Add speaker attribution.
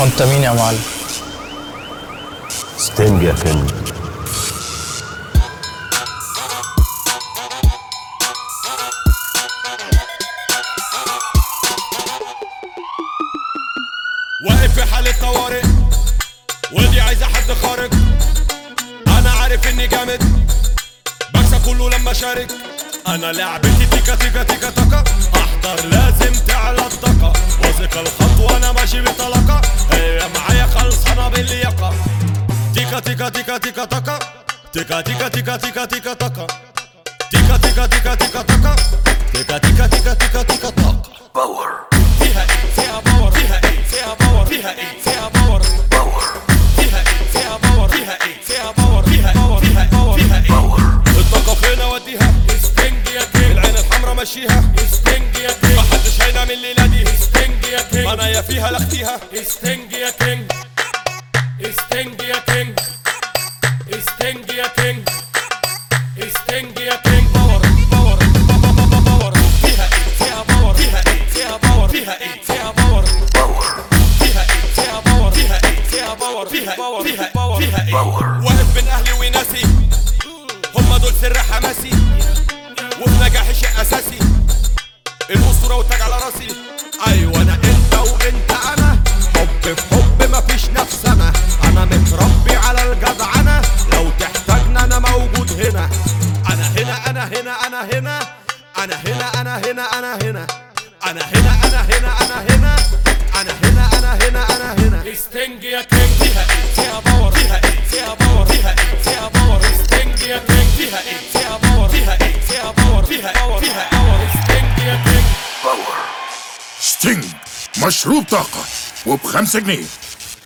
Speaker 1: هو انت مين يا معلم
Speaker 2: ستينج يا كينج
Speaker 3: واقف في حالة طوارئ ودي عايزة حد خارق أنا عارف إني جامد بكسب كله لما أشارك أنا لعبتي تيكا تيكا تيكا تاكا أحضر لازم تعلى الطاقة واثق الخطوة أنا ماشي بطلاقة هي معايا خلصانة باللياقة تيكا تيكا تيكا تيكا تاكا تيكا تيكا تيكا تيكا تيكا تاكا تيكا تيكا تيكا تيكا تاكا تيكا تيكا تيكا تيكا تيكا تاكا فيها ايه فيها باور فيها ايه فيها باور فيها ايه فيها باور فيها ايه فيها باور فيها ايه فيها باور فيها باور فيها باور فيها ايه الطاقة فين اوديها استنج يا كينج العين الحمرا مشيها استنج يا كينج محدش هينام الليلة دي استنج يا كينج انا يا فيها لا اختيها استنج يا كينج استنج يا كينج استنج يا كينج استنج يا كينج باور باور باور باور فيها ايه فيها باور فيها ايه فيها باور فيها ايه فيها باور فيها ايه فيها باور فيها ايه فيها باور فيها باور فيها باور فيها ايه واقف بين اهلي وناسي هم دول سر حماسي وفي نجاحي شيء اساسي الاسطوره والتاج على راسي ايوه انا انت وانت انا حب في حب مفيش نفسنا انا متربي على الجدعنه لو تحتاجنا انا موجود هنا انا هنا انا هنا انا هنا انا هنا انا هنا انا هنا انا هنا انا هنا انا هنا انا هنا انا هنا انا هنا استنج يا كينج فيها ايه فيها باور فيها ايه فيها باور فيها ايه فيها باور استنج يا كينج فيها ايه فيها باور فيها ايه فيها باور فيها باور فيها باور استنج يا كينج
Speaker 4: ستينج مشروب طاقة وبخمسة جنيه